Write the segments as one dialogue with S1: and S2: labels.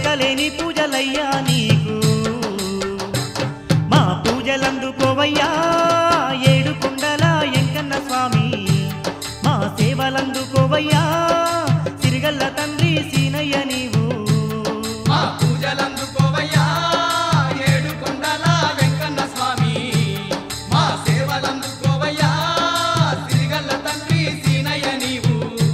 S1: లెక్కలేని పూజలయ్యా నీకు మా పూజలందుకోవయ్యా ఏడు కొండల ఎంకన్న స్వామి మా సేవలందుకోవయ్యా సిరిగల్ల తండ్రి సీనయ్య నీవు
S2: మా పూజలందుకోవయ్యా ఏడు కొండల వెంకన్న స్వామి మా సేవలందుకోవయ్యా సిరిగల్ల తండ్రి సీనయ్య నీవు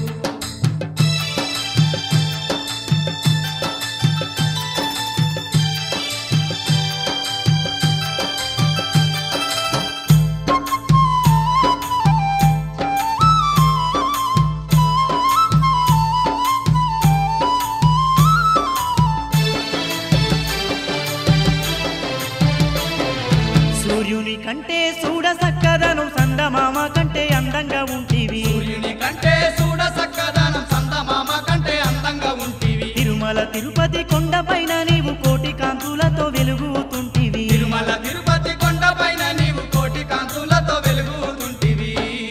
S1: సూర్యుని కంటే చూడ సక్కదను సందమామ కంటే అందంగా ఉంటివి
S2: సూర్యుని కంటే చూడ సక్కదనం సందమామ కంటే అందంగా ఉంటివి
S1: తిరుమల తిరుపతి కొండపైన నీవు కోటి కాంతులతో వెలుగుతుంటివి
S2: తిరుమల తిరుపతి కొండపైన నీవు కోటి కాంతులతో వెలుగుతుంటివి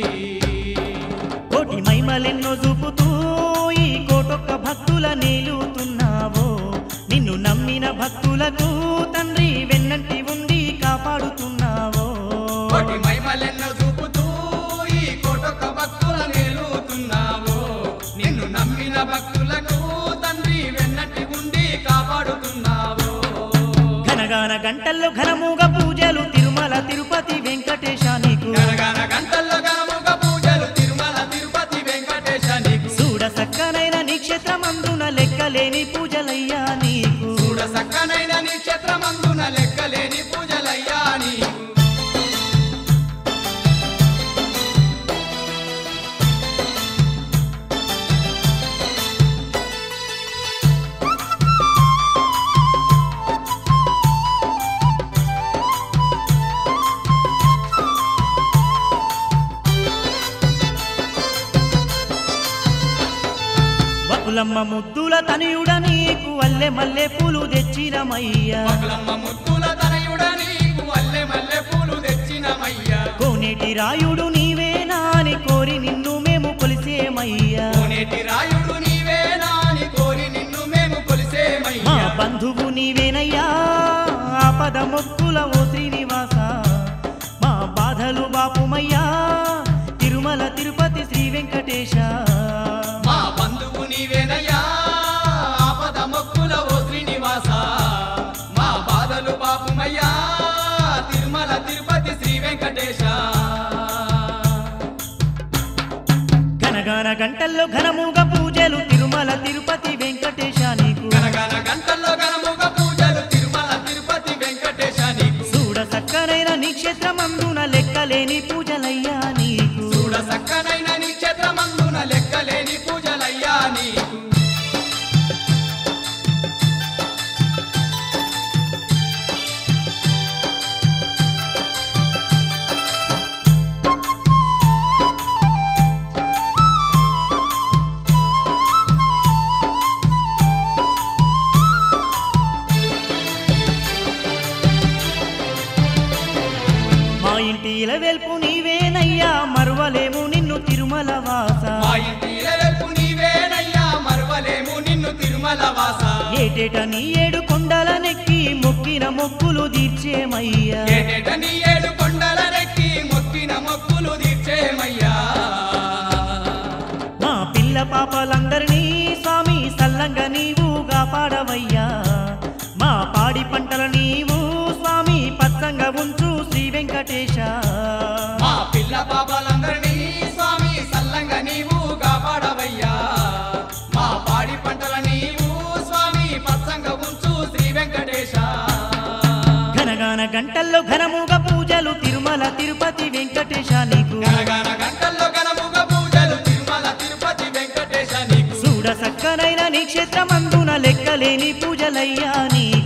S1: కోటి మైమలెన్నో చూపుతూ ఈ కోటొక్క భక్తుల నేలుతున్నావో నిన్ను నమ్మిన భక్తులకు తండ్రి వెన్నంటి ఉండి కాపాడుతున్నావో
S2: కోటి మహిమలెన్నో చూపుతూ ఈ కోటొక్క భక్తుల నేలుతున్నావు నిన్ను నమ్మిన భక్తులకు తండ్రి వెన్నట్టి ఉండి కాపాడుతున్నావు
S1: ఘనగాన గంటల్లో ఘనముగా పూజలు తిరుమల తిరుపతి వెంకటేశ నీకు
S2: గనగన గంటల్లో గనముగ పూజలు తిరుమల తిరుపతి వెంకటేశ నీకు
S1: చూడ సక్కనైన నిక్షేత్రమందున లెక్కలేని పూజలయ్యా నీకు
S2: చూడ సక్కనైన నీ క్షేత్రమందున లెక్కలేని పూజలయ్యా నీకు
S1: వకులమ్మ ముద్దుల తనయుడ నీకు వల్లె మల్లె పూలు తెచ్చినమయ్యా
S2: పగలమ్మ ముత్తుల తనయుడ నీకు మల్లె మల్లె పూలు తెచ్చినమయ్యా
S1: కోనేటి రాయుడు నీవేనా అని కోరి నిన్ను మేము కొలిసేమయ్యా
S2: కోనేటి రాయుడు నీవేనా అని కోరి నిన్ను మేము
S1: మా
S2: కొలిసేమయ్యా
S1: బంధువు నీవేనయ్యా ఆపద మొక్కుల ఓ శ్రీనివాస మా బాధలు బాపుమయ్యా తిరుమల తిరుపతి శ్రీ వెంకటేశ
S2: మా బంధువు నీవేనయ్యా ఆపద మొక్కుల ఓ శ్రీనివాస మా బాధలు పాపమయ్యా తిరుమల తిరుపతి శ్రీ వెంకటేశ
S1: గనగాన గంటల్లో ఘనముగా పూజలు తిరుమల తిరుపతి వెంకటేశ నీకు
S2: గనగన గంటల్లో గనముగ పూజలు తిరుమల తిరుపతి వెంకటేశ నీకు
S1: చూడ సక్కనైన నిక్షేత్రమందున లెక్కలేని పూజలయ్యా నీకు
S2: చూడ సక్కనైన నీ క్షేత్రమందున లెక్కలేని పూజలయ్యా నీకు
S1: మా ఇంటి ఇలవెల్పు నీవేనయ్యా మరువలేము నిన్ను తిరుమల వాస
S2: మా ఇంటి ఇలవెల్పు నీవేనయ్యా మరువలేము నిన్ను తిరుమల వాస
S1: ఏటేట నీ ఏడు కొండల నెక్కి మొక్కిన మొక్కులు తీర్చేమయ్యా
S2: ఏటేట నీ ఏడు కొండలనెక్కి మొక్కిన మొక్కులు తీర్చేమయ్యా
S1: మా పిల్ల పాపలందరినీ స్వామి సల్లంగా నీవు కాపాడవయ్యా మా పాడి పంటల నీవు స్వామి పచ్చంగా ఉంచు శ్రీ వెంకటేశ
S2: మా పిల్ల పాపలందరినీ స్వామి సల్లంగా నీవు కాపాడవయ్యా మా పాడి పంటల నీవు స్వామి పచ్చంగా ఉంచు శ్రీ వెంకటేశ
S1: ఘనగాన గంటల్లో ఘనముగా పూజలు తిరుమల తిరుపతి వెంకటేశ నీకు
S2: గనగన గంటల్లో గనముగ పూజలు తిరుమల తిరుపతి వెంకటేశ నీకు
S1: చూడ సక్కనైన నీ క్షేత్రమందున లెక్కలేని పూజలయ్యా నీకు